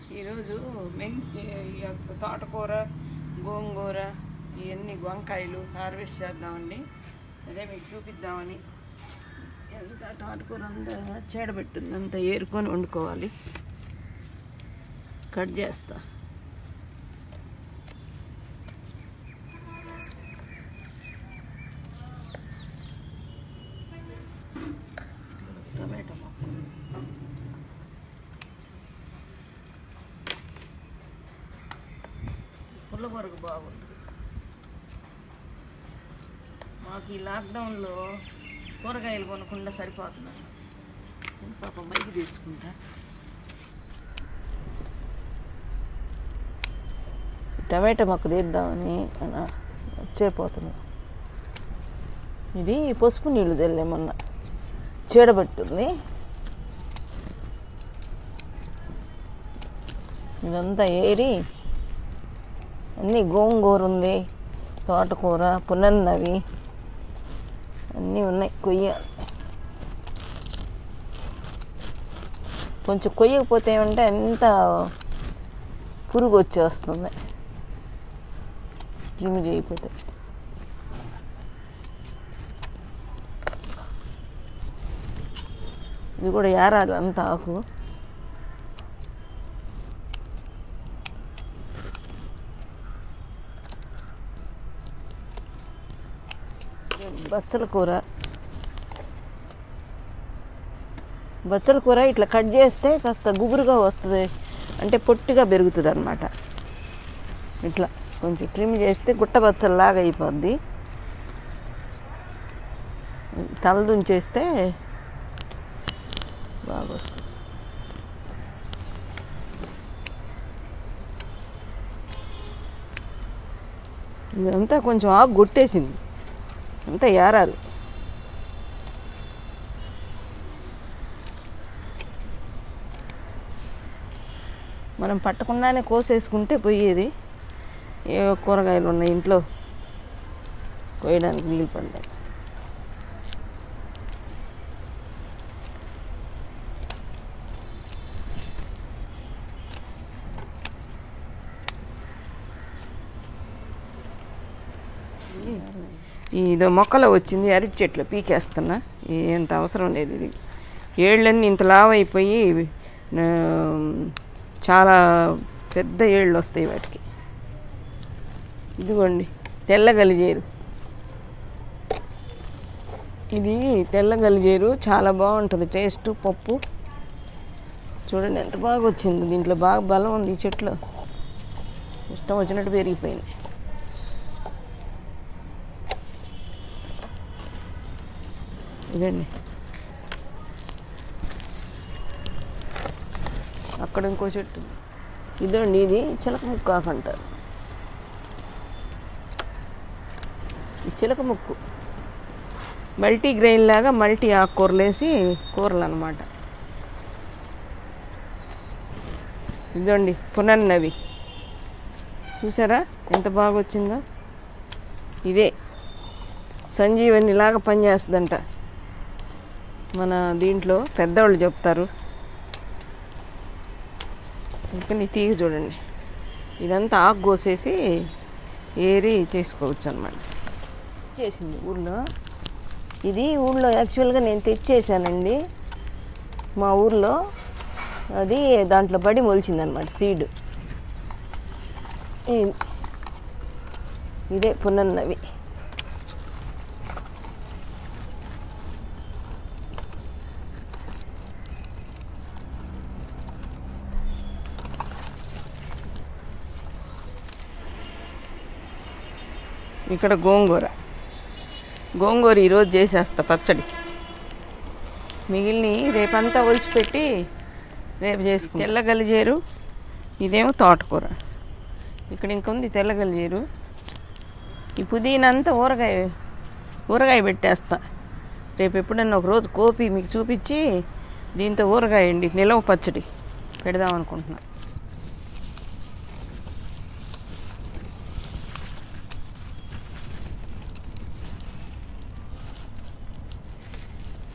ఈరోజు మెంతి ఈ యొక్క తోటకూర గోంగూర ఇవన్నీ వంకాయలు హార్వెస్ట్ చేద్దామండి అదే మీకు చూపిద్దామని ఎంత తోటకూర అంతా చీడబెట్టింది అంతా ఏరుకొని వండుకోవాలి కట్ చేస్తా టమాటో మొక్క పుల్లబొరకు బాగుంది మాకు ఈ లాక్డౌన్లో కూరగాయలు కొనకుండా సరిపోతుంది పాప మైకి తెచ్చుకుంటా టమాటా మొక్క తీద్దామని అలా వచ్చేపోతున్నాం ఇది పసుపు నీళ్ళు చల్లేమన్నా చీడబెట్టుంది ఇదంతా ఏరి అన్నీ గోంగూర ఉంది తోటకూర పునన్నవి అన్నీ ఉన్నాయి కొయ్య కొంచెం కొయ్యకపోతే ఏమంటే అంత పురుగు వచ్చేస్తుంది క్రిమి చేయకపోతే ఇది కూడా ఏరాలి అంత ఆకు బచ్చల కూర బచ్చల కూర ఇట్లా కట్ చేస్తే కాస్త గుబురుగా వస్తుంది అంటే పొట్టిగా పెరుగుతుంది అనమాట ఇట్లా కొంచెం ట్రిమ్ చేస్తే గుట్ట బచ్చల్లాగా అయిపోద్ది తల దుంచేస్తే బాగా వస్తుంది ఇదంతా కొంచెం ఆకు కొట్టేసింది అంతా ఏరాలి మనం పట్టకుండానే కోసేసుకుంటే పోయేది ఏ కూరగాయలు ఉన్నాయి ఇంట్లో కోయడానికి వీలు పడలేదు ఇదో మొక్కలో వచ్చింది అరటి చెట్లు పీకేస్తున్నా ఎంత అవసరం లేదు ఇది ఏళ్ళన్నీ ఇంత లావు అయిపోయి ఆ, చాలా పెద్ద ఏళ్ళు వస్తాయి వాటికి ఇదిగోండి తెల్ల గలిజేరు ఇది తెల్ల గలిజేరు చాలా బాగుంటుంది టేస్ట్ పప్పు చూడండి ఎంత బాగా వచ్చింది దీంట్లో బాగా బలం ఉంది ఈ చెట్లో ఇష్టం వచ్చినట్టు పెరిగిపోయింది ఇదండి అక్కడ ఇంకో చెట్టు ఇదండి ఇది చిలక ముక్కు ఆకు అంటారు ఈ చిలక ముక్కు మల్టీ గ్రెయిన్ లాగా మల్టీ ఆకుకూరలు వేసి కూరలు అనమాట ఇదండి పునర్నవి చూసారా ఎంత బాగా వచ్చిందో ఇదే సంజీవని లాగా పనిచేస్తుందంట మన దీంట్లో పెద్దవాళ్ళు చెప్తారు ఇంకా నీ తీగ చూడండి ఇదంతా ఆకు కోసేసి ఏరి చేసుకోవచ్చు అనమాట చేసింది ఊళ్ళో ఇది ఊళ్ళో యాక్చువల్గా నేను తెచ్చేసానండి మా ఊర్లో అది దాంట్లో పడి మొలిచిందనమాట సీడ్ ఇదే పునర్నవి ఇక్కడ గోంగూర గోంగూర ఈరోజు చేసేస్తా పచ్చడి మిగిలిన రేపంతా ఒలిచిపెట్టి రేపు చేసుకు తెల్ల గలిజేరు ఇదేమో తోటకూర ఇక్కడ ఇంకొంది తెల్ల గలిజేరు ఈ పుదీనా అంతా ఊరగాయ ఊరగాయ పెట్టేస్తా రేపు ఎప్పుడన్నా ఒక రోజు కోపి మీకు చూపించి దీంతో ఊరగాయ అండి నిలవ పచ్చడి పెడదాం అనుకుంటున్నా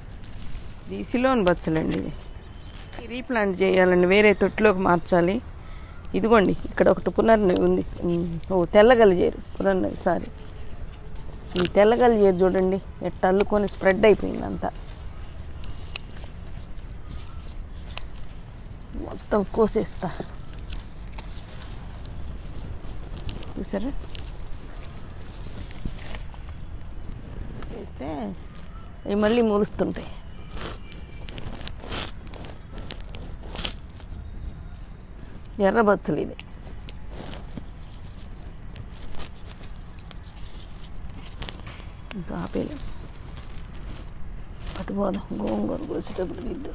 ఇది సిలోన్ బచ్చలండి ఇది రీప్లాంట్ చేయాలండి వేరే తొట్టులోకి మార్చాలి ఇదిగోండి ఇక్కడ ఒకటి పునర్నవి ఉంది ఉమ్, ఓ తెల్లగలిజేరు పునర్నవి సారీ ఈ తెల్లగలిజేరు చూడండి ఎట్ట అల్లుకొని స్ప్రెడ్ అయిపోయింది అంతా మొత్తం కోసేస్తా చూసారా చేస్తే అవి మళ్ళీ మూలుస్తుంటాయి ఎర్ర బచ్చలు ఇది ఇంకా ఆపేయలేం అటు పోదాం గోంగూర కోసేటప్పుడు దిద్దు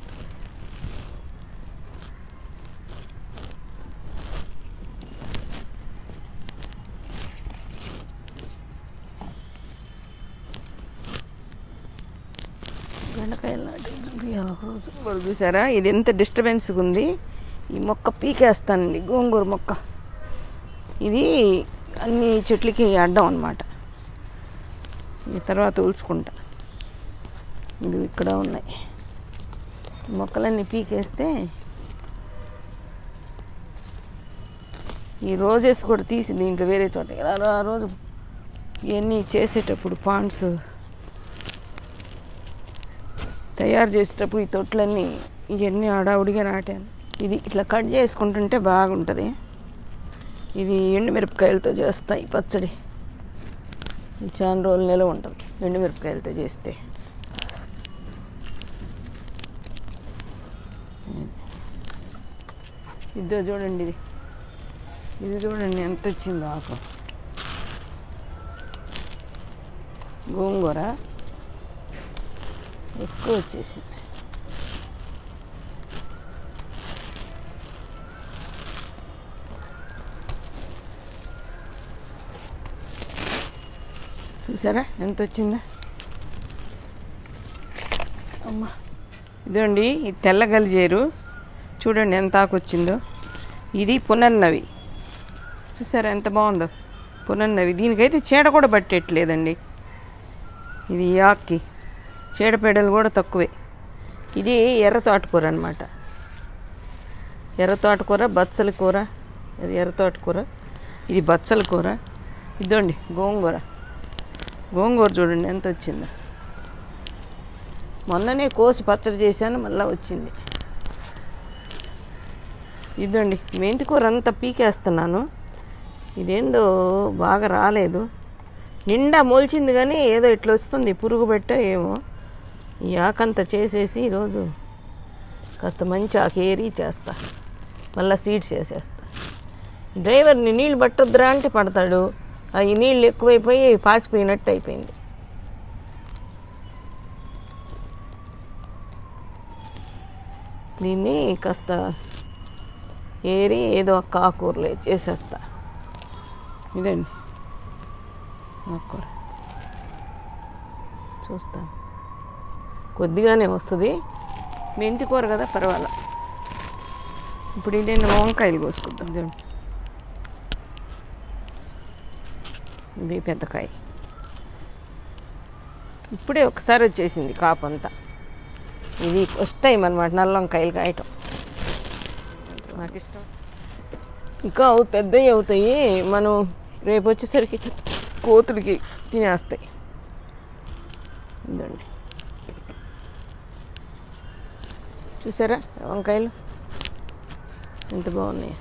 బెండకాయలు నాటి చూపించాలి ఒకరోజు ఇప్పుడు చూసారా ఇది ఎంత డిస్టర్బెన్స్గా ఉంది ఈ మొక్క పీకేస్తానండి గోంగూర మొక్క ఇది అన్ని చెట్లకి అడ్డం అనమాట ఈ తర్వాత ఉల్చుకుంటా ఇవి ఇక్కడ ఉన్నాయి ఈ మొక్కలన్నీ పీకేస్తే ఈ రోజెస్ కూడా తీసి దీంట్లో వేరే చోట ఎలా ఆ రోజు ఇవన్నీ చేసేటప్పుడు పాండ్స్ తయారు చేసేటప్పుడు ఈ తొట్లన్నీ ఇవన్నీ ఆడావుడిగా నాటాను ఇది ఇట్లా కట్ చేసుకుంటుంటే బాగుంటుంది ఇది ఎండుమిరపకాయలతో చేస్తాయి పచ్చడి ఇది చాలా రోజులు నిలవ ఉంటుంది ఎండుమిరపకాయలతో చేస్తే ఇదో చూడండి ఇది ఇది చూడండి ఎంత వచ్చిందో ఆకు గోంగూర ఎక్కువ వచ్చేసింది చూసారా ఎంత వచ్చిందో అమ్మా ఇదండి ఇది తెల్ల గలిజేరు చూడండి ఎంత ఆకు వచ్చిందో ఇది పునర్నవి చూసారా ఎంత బాగుందో పునర్నవి దీనికైతే చీడ కూడా పట్టేట్లేదండి ఇది ఈ ఆకుకి చీడపీడలు కూడా తక్కువే ఇది ఎర్ర తోటకూర అనమాట ఎర్ర తోటకూర బచ్చల కూర ఇది ఎర్ర తోటకూర ఇది బచ్చల కూర ఇదండి గోంగూర గోంగూర చూడండి ఎంత వచ్చిందో మొన్ననే కోసి పచ్చడి చేశాను మళ్ళీ వచ్చింది ఇదండి మెంతి కూర అంతా పీకేస్తున్నాను ఇదేందో బాగా రాలేదు నిండా మొలిచింది కానీ ఏదో ఇట్లా వస్తుంది పురుగు పెట్టో ఏమో ఈ ఆకంతా చేసేసి ఈరోజు కాస్త మంచి ఆకు ఏరి చేస్తా మళ్ళీ సీడ్స్ వేసేస్తా డ్రైవర్ని నీళ్ళు పట్టొద్దురా అంటే పడతాడు ఆ ఈ నీళ్ళు ఎక్కువైపోయి పాసిపోయినట్టు అయిపోయింది దీన్ని కాస్త ఏరి ఏదో ఒక ఆకూరలు చేసేస్తా ఇదండి ఆకుకూర చూస్తాను కొద్దిగానే వస్తుంది మెంతి కూర కదా పర్వాలా ఇప్పుడు ఇదేందో వంకాయలు కోసుకుందాం చూడండి ఇది పెద్దకాయ ఇప్పుడే ఒకసారి వచ్చేసింది కాపు అంతా ఇది ఫస్ట్ టైం అనమాట నల్ల వంకాయలు కాయటం నాకు ఇష్టం ఇంకా అవి పెద్దవి అవుతాయి మనం రేపు వచ్చేసరికి కోతులకి తినేస్తాయి ఇదండి చూసారా వంకాయలు ఎంత బాగున్నాయి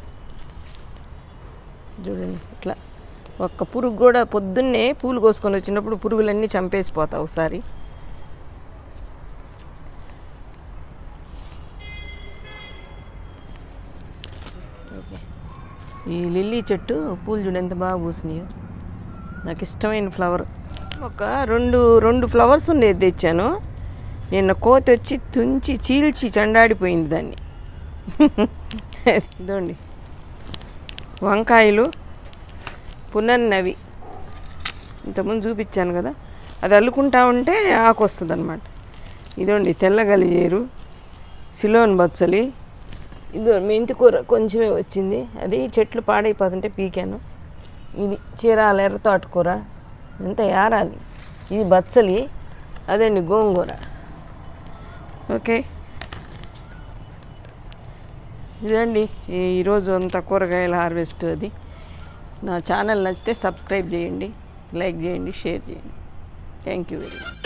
చూడండి ఇట్లా ఒక్క పురుగు కూడా పొద్దున్నే పూలు కోసుకొని వచ్చినప్పుడు పురుగులన్నీ చంపేసిపోతావు ఒకసారి ఓకే. ఈ లిల్లీ చెట్టు పూలు చూడు ఎంత బాగా పూసినాయో నాకు ఇష్టమైన ఫ్లవర్ ఒక రెండు రెండు ఫ్లవర్స్ ఉండేది తెచ్చాను నిన్న కోతి వచ్చి తుంచి చీల్చి చండాడిపోయింది దాన్ని ఇదండి వంకాయలు పునర్నవి ఇంతకుముందు చూపించాను కదా అది అల్లుకుంటా ఉంటే ఆకు వస్తుంది అనమాట ఇదండి తెల్ల గలిజేరు సిలోన్ బచ్చలి ఇదో మెంతి కూర కొంచెమే వచ్చింది అది చెట్లు పాడైపోతుంటే పీకాను ఇది చీరాల ఎర్ర తోటకూర ఎంత యారాలి ఇది బచ్చలి అదండి గోంగూర ఓకే ఇదండి ఈ- ఈరోజు అంత కూరగాయల హార్వెస్ట్ అది నా ఛానల్ నచ్చితే సబ్స్క్రైబ్ చేయండి లైక్ చేయండి షేర్ చేయండి థ్యాంక్ యూ వెరీ మచ్